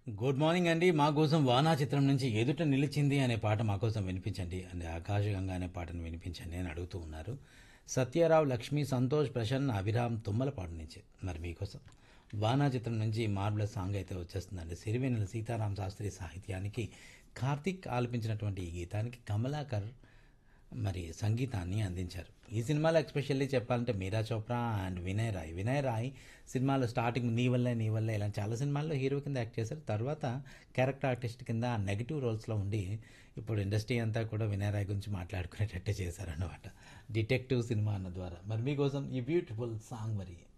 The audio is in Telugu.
గుడ్ మార్నింగ్ అండి మా కోసం వానా చిత్రం నుంచి ఎదుట నిలిచింది అనే పాట మా కోసం వినిపించండి అంటే ఆకాశగంగా అనే పాటను వినిపించండి అని అడుగుతూ ఉన్నారు సత్యరావు లక్ష్మి సంతోష్ ప్రసన్న అభిరామ్ తుమ్మలపాడు నుంచి మరి మీకోసం వానా చిత్రం నుంచి మార్బుల సాంగ్ అయితే వచ్చేస్తుందండి సిరివెన్నెల సీతారాం శాస్త్రి సాహిత్యానికి కార్తిక్ ఆలపించినటువంటి ఈ గీతానికి కమలాకర్ మరి సంగీతాన్ని అందించారు ఈ సినిమాలో ఎక్స్పెషల్లీ చెప్పాలంటే మీరా చోప్రా అండ్ వినయ్ రాయ్ వినయ్ రాయ్ సినిమాలో స్టార్టింగ్ నీ వల్లే నీ వల్లే ఇలా చాలా సినిమాల్లో హీరో కింద యాక్ట్ చేశారు తర్వాత క్యారెక్టర్ ఆర్టిస్ట్ కింద నెగిటివ్ రోల్స్లో ఉండి ఇప్పుడు ఇండస్ట్రీ అంతా కూడా వినయ్ రాయ్ గురించి మాట్లాడుకునేటట్టే చేశారన్నమాట డిటెక్టివ్ సినిమా అన్న ద్వారా మరి మీకోసం ఈ బ్యూటిఫుల్ సాంగ్ మరి